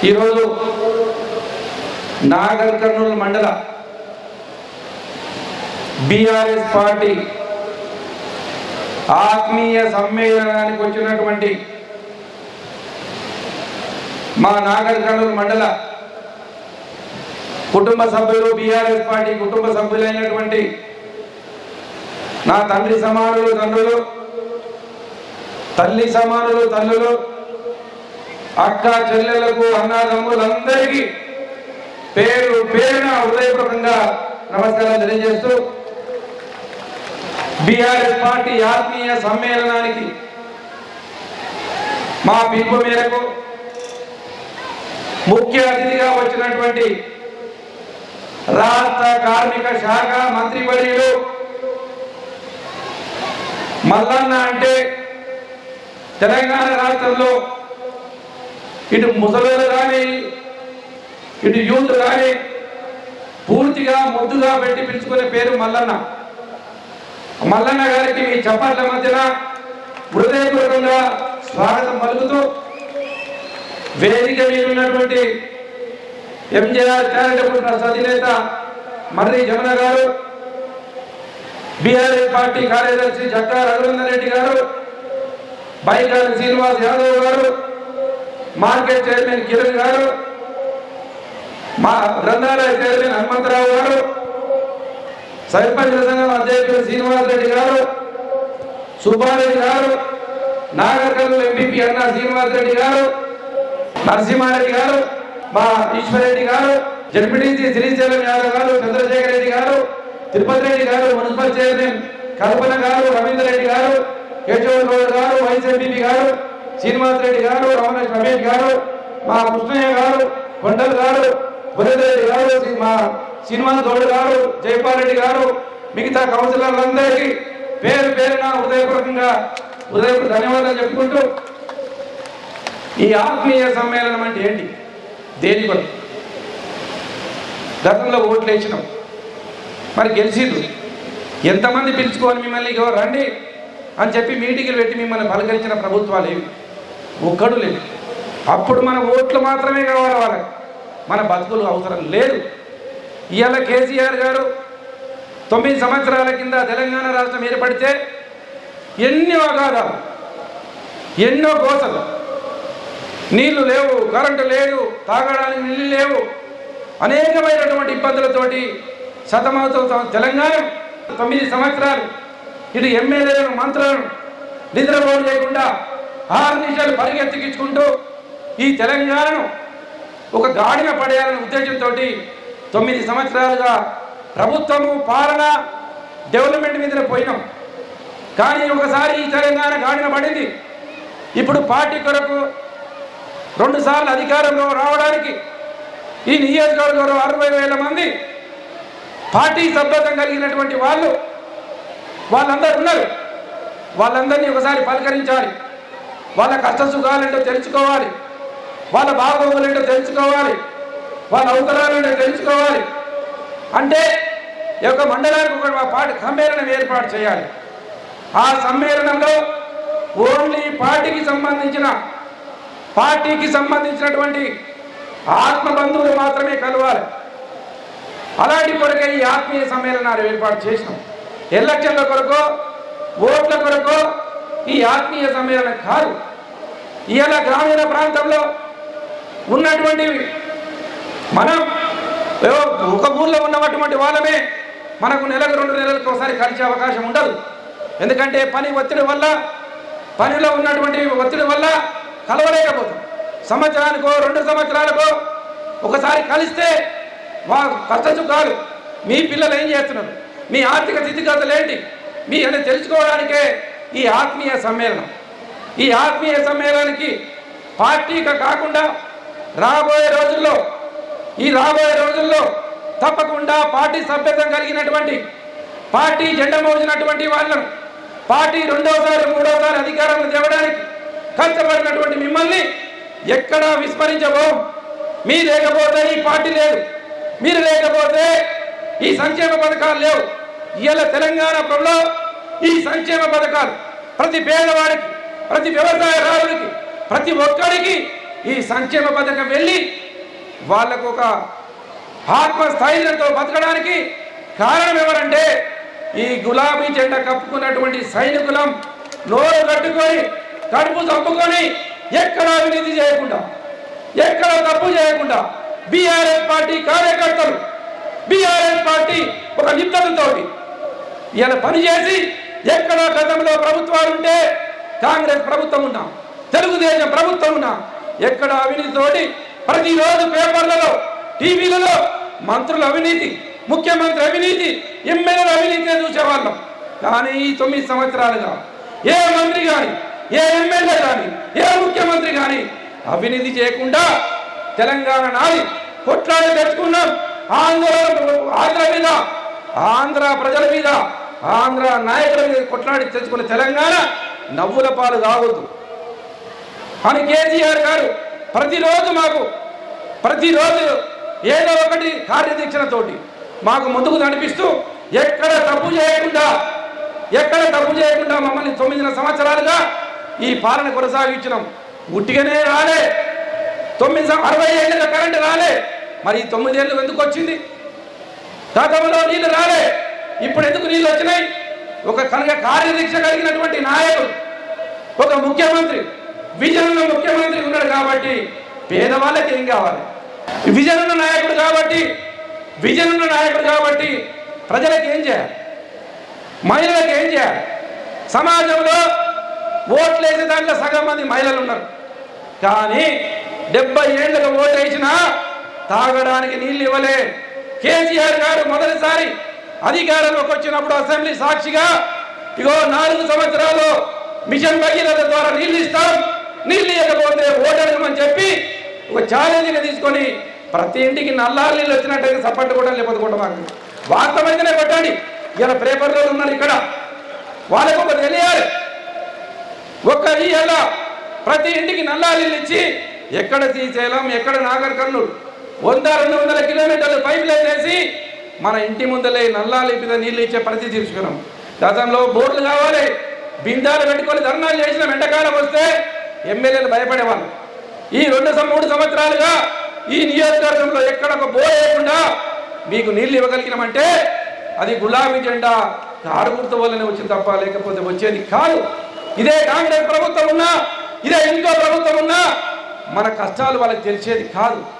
ఈరోజు నాగర్ కర్నూలు మండల BRS party ఆత్మీయ సమ్మేళనానికి వచ్చినటువంటి మా నాగర్ కర్నూలు మండల కుటుంబ సభ్యులు బీఆర్ఎస్ పార్టీ కుటుంబ సభ్యులైనటువంటి నా తండ్రి సమానులు తండ్రులు తల్లి సమానులు తల్లులు అక్క చెల్లెలకు అన్నదమ్ములందరికీ పేరు పేరున హృదయపూర్వకంగా నమస్కారం తెలియజేస్తూ బీఆర్ఎస్ పార్టీ ఆత్మీయ సమ్మేళనానికి మా పిలుపు మేరకు ముఖ్య అతిథిగా వచ్చినటువంటి రాష్ట్ర కార్మిక శాఖ మంత్రివర్యులు మల్లన్న అంటే తెలంగాణ రాష్ట్రంలో ఇటు ముసలోళ్ళు కానీ ఇటు యూత్ కానీ పూర్తిగా ముద్దుగా పెట్టి పిలుచుకునే పేరు మల్లన్న మల్లన్న గారికి మీ చప్పట్ల మధ్యన హృదయపూర్వకంగా స్వాగతం పలుకుతూ వేదిక మీద ఉన్నటువంటి ఎంజేఆర్ చారిటబుల్ ట్రస్ట్ అధినేత మర్రి జమున గారు బీఆర్ఎస్ పార్టీ కార్యదర్శి జక్కా రఘునందన్ రెడ్డి గారు బైకాల శ్రీనివాస్ యాదవ్ గారు మార్కెట్ చైర్మన్ కిరణ్ గారు మా గ్రంథాలయ చైర్మన్ హనుమంతరావు గారు సర్పంచ్ సంఘం అధ్యక్షుడు శ్రీనివాస్ రెడ్డి గారు సుబ్బారెడ్డి గారు నాగర్కర్నూలు ఎంపీపీ అన్న శ్రీనివాస్ రెడ్డి గారు నరసింహారెడ్డి గారు మా ఈశ్వరెడ్డి గారు జడ్పీటీసీ శ్రీశైలం యాదవ్ గారు చంద్రశేఖర్ రెడ్డి గారు తిరుపతి రెడ్డి గారు మున్సిపల్ చైర్మన్ కల్పన గారు రవీంద్ర రెడ్డి గారు కేశవ గౌడ్ గారు వైస్ ఎంపీపీ గారు శ్రీనివాస్ రెడ్డి గారు రమణ రమేష్ గారు మా కృష్ణయ్య గారు కొండల్ గారు రెడ్డి గారు శ్రీ- మా శ్రీనివాస్ గౌడ్ గారు జైపాల్ రెడ్డి గారు మిగతా కౌన్సిలర్లందరికీ పేరు పేరున హృదయపూర్వకంగా హృదయపూర్వక ధన్యవాదాలు చెప్పుకుంటూ ఈ ఆత్మీయ సమ్మేళనం అంటే ఏంటి దేని కొరకు గతంలో ఓట్లు వేసినాం మరి గెలిచిండ్రు ఎంతమంది పిలుచుకొని మిమ్మల్ని ఇగో రండి అని చెప్పి మీటింగ్లు పెట్టి మిమ్మల్ని పలకరించిన ప్రభుత్వాలు ఏవి ఒక్కడు లేదు అప్పుడు మన ఓట్లు మాత్రమే కావాలి వాళ్ళకి మన బతుకులు అవసరం లేదు ఇవాళ కేసీఆర్ గారు తొమ్మిది సంవత్సరాల కింద తెలంగాణ రాష్ట్రం ఏర్పడితే ఎన్ని అగాధాలు ఎన్నో కోసలు నీళ్లు లేవు కరెంటు లేదు తాగడానికి నీళ్ళు లేవు అనేకమైనటువంటి ఇబ్బందులతోటి శతమవుతాం తెలంగాణ తొమ్మిది సంవత్సరాలు ఇటు ఎమ్మెల్యేలను మంత్రులను నిద్రపోటు చేయకుండా ఆరు నిమిషాలు పరిగెత్తికించుకుంటూ ఈ తెలంగాణను ఒక గాడిన పడేయాలనే ఉద్దేశంతో తొమ్మిది సంవత్సరాలుగా ప్రభుత్వము పాలన డెవలప్మెంట్ మీద పోయినాం కానీ ఒకసారి ఈ తెలంగాణ గాడిన పడింది ఇప్పుడు పార్టీ కొరకు రెండు సార్లు అధికారంలో రావడానికి ఈ నియోజకవర్గంలో అరవై వేల మంది పార్టీ సభ్యత్వం కలిగినటువంటి వాళ్ళు వాళ్ళందరూ ఉన్నారు వాళ్ళందరినీ ఒకసారి పలకరించాలి వాళ్ళ కష్ట సుఖాలేంటో తెలుసుకోవాలి వాళ్ళ బాగోగులేంటో తెలుసుకోవాలి వాళ్ళ అవసరాలేంటో తెలుసుకోవాలి అంటే ఈ యొక్క మండలానికి ఒక పార్టీ సమ్మేళనం ఏర్పాటు చేయాలి ఆ సమ్మేళనంలో ఓన్లీ పార్టీకి సంబంధించిన పార్టీకి సంబంధించినటువంటి ఆత్మ బంధువులు మాత్రమే కలవాలి అలాంటి కొరకే ఈ ఆత్మీయ సమ్మేళనాలు ఏర్పాటు చేసినాం ఎలక్షన్ల కొరకు ఓట్ల కొరకు ఈ ఆత్మీయ సమ్మేళనం కాదు ఇవాళ గ్రామీణ ప్రాంతంలో ఉన్నటువంటి మనం ఏవో ఒక ఊర్లో ఉన్నటువంటి వాళ్ళమే మనకు నెలకు రెండు నెలలకు ఒకసారి కలిసే అవకాశం ఉండదు ఎందుకంటే పని ఒత్తిడి వల్ల పనిలో ఉన్నటువంటి ఒత్తిడి వల్ల కలవలేకపోతాం సంవత్సరానికో రెండు సంవత్సరాలకో ఒకసారి కలిస్తే మా కష్ట సుఖాలు మీ పిల్లలు ఏం చేస్తున్నారు మీ ఆర్థిక స్థితిగతులు ఏంటి మీ అని తెలుసుకోవడానికే ఈ ఆత్మీయ సమ్మేళనం ఈ ఆత్మీయ సమ్మేళనానికి పార్టీగా కాకుండా రాబోయే రోజుల్లో ఈ రాబోయే రోజుల్లో తప్పకుండా పార్టీ సభ్యత్వం కలిగినటువంటి పార్టీ జెండా మోసినటువంటి వాళ్ళను పార్టీ రెండోసారి మూడోసారి అధికారంలో తేవడానికి కష్టపడినటువంటి మిమ్మల్ని ఎక్కడా విస్మరించబో మీ లేకపోతే ఈ పార్టీ లేదు మీరు లేకపోతే ఈ సంక్షేమ పథకాలు లేవు ఇవాళ తెలంగాణ ప్రభులో ఈ సంక్షేమ పథకాలు ప్రతి పేదవాడికి ప్రతి వ్యవసాయదారుడికి ప్రతి ఒక్కరికి ఈ సంక్షేమ పథకం వెళ్ళి వాళ్ళకు ఒక ఆత్మస్థైర్యంతో బతకడానికి కారణం ఎవరంటే ఈ గులాబీ జెండా కప్పుకున్నటువంటి సైనికులం నోరు కట్టుకొని కడుపు చంపుకొని ఎక్కడ అవినీతి చేయకుండా ఎక్కడ తప్పు చేయకుండా బీఆర్ఎస్ పార్టీ కార్యకర్తలు బీఆర్ఎస్ పార్టీ ఒక నిబద్ధతతోటి ఇలా పనిచేసి ఎక్కడ గతంలో ప్రభుత్వాలు ఉంటే కాంగ్రెస్ ప్రభుత్వం ఉన్నాం తెలుగుదేశం ప్రభుత్వం ఉన్నాం ఎక్కడ అవినీతితోటి ప్రతిరోజు పేపర్లలో టీవీలలో మంత్రుల అవినీతి ముఖ్యమంత్రి అవినీతి ఎమ్మెల్యేల అవినీతి చూసేవాళ్ళం కానీ ఈ తొమ్మిది సంవత్సరాలుగా ఏ మంత్రి కానీ ఏ ఎమ్మెల్యే కానీ ఏ ముఖ్యమంత్రి కానీ అవినీతి చేయకుండా తెలంగాణ నాది కొట్లాడి తెచ్చుకున్నాం ఆంధ్ర ఆంధ్ర మీద ఆంధ్ర ప్రజల మీద ఆంధ్ర నాయకుల మీద కొట్లాడి తెచ్చుకున్న తెలంగాణ నవ్వుల పాలు కావద్దు అని కేసీఆర్ గారు ప్రతిరోజు మాకు ప్రతిరోజు ఏదో ఒకటి కార్యదీక్షణతోటి మాకు ముందుకు నడిపిస్తూ ఎక్కడ తప్పు చేయకుండా ఎక్కడ తప్పు చేయకుండా మమ్మల్ని తొమ్మిదిన్నర సంవత్సరాలుగా ఈ పాలన కొనసాగించినాం ఉట్టిగానే రాలే తొమ్మిది సం- అరవై ఏళ్ళుగా కరెంటు రాలే మరి ఈ తొమ్మిదేళ్ళు ఎందుకు వచ్చింది గతంలో నీళ్లు రాలే ఇప్పుడు ఎందుకు నీళ్ళు వచ్చినాయి ఒక కనుక కార్యదీక్ష కలిగినటువంటి నాయకుడు ఒక ముఖ్యమంత్రి విజన్ ఉన్న ముఖ్యమంత్రి ఉన్నాడు కాబట్టి పేదవాళ్ళకి ఏం కావాలి విజన్ ఉన్న నాయకుడు కాబట్టి విజన్ ఉన్న నాయకుడు కాబట్టి ప్రజలకు ఏం చేయాలి మహిళలకు ఏం చేయాలి సమాజంలో ఓట్లు వేసే దాంట్లో సగం మంది మహిళలు ఉన్నారు కానీ డెబ్బై ఏళ్ళకు ఓటు వేసినా తాగడానికి నీళ్ళు ఇవ్వలే కేసీఆర్ గారు మొదటిసారి అధికారంలోకి వచ్చినప్పుడు అసెంబ్లీ సాక్షిగా ఇగో నాలుగు సంవత్సరాలు మిషన్ భగీరథ ద్వారా నీళ్ళు ఇస్తాం నీళ్ళు ఇవ్వకపోతే ఓటు అడగమని చెప్పి ఒక ఛాలెంజ్గా తీసుకొని ప్రతి ఇంటికి నల్లారు నీళ్ళు వచ్చినట్టయితే సపోర్ట్ కూడా లేకపోతే కూడా మాకు వాస్తవమైతేనే కొట్టండి ఇలా పేపర్లో ఉన్నారు ఇక్కడ వాళ్ళకు ఒక తెలియాలి ఒక్క ఇయ్యాల ప్రతి ఇంటికి నల్లాలీలు ఇచ్చి ఎక్కడ శ్రీశైలం ఎక్కడ నాగర్ కర్నూలు వంద రెండు వందల కిలోమీటర్లు పైప్ లైన్ వేసి మన ఇంటి ముందలే నల్లాలి మీద నీళ్ళు ఇచ్చే పరిస్థితి తీసుకున్నాం గతంలో బోర్లు కావాలి బిందాలు పెట్టుకొని ధర్నాలు చేసిన ఎండాకాలం వస్తే ఎమ్మెల్యేలు భయపడేవాళ్ళు ఈ రెండు సం- మూడు సంవత్సరాలుగా ఈ నియోజకవర్గంలో ఎక్కడ ఒక బోర్ వేయకుండా మీకు నీళ్లు ఇవ్వగలిగినామంటే అది గులాబీ జెండా కారు గుర్తు వల్లనే వచ్చింది తప్ప లేకపోతే వచ్చేది కాదు ఇదే కాంగ్రెస్ ప్రభుత్వం ఉన్నా ఇదే ఇంకో ప్రభుత్వం ఉన్నా మన కష్టాలు వాళ్ళకి తెలిసేది కాదు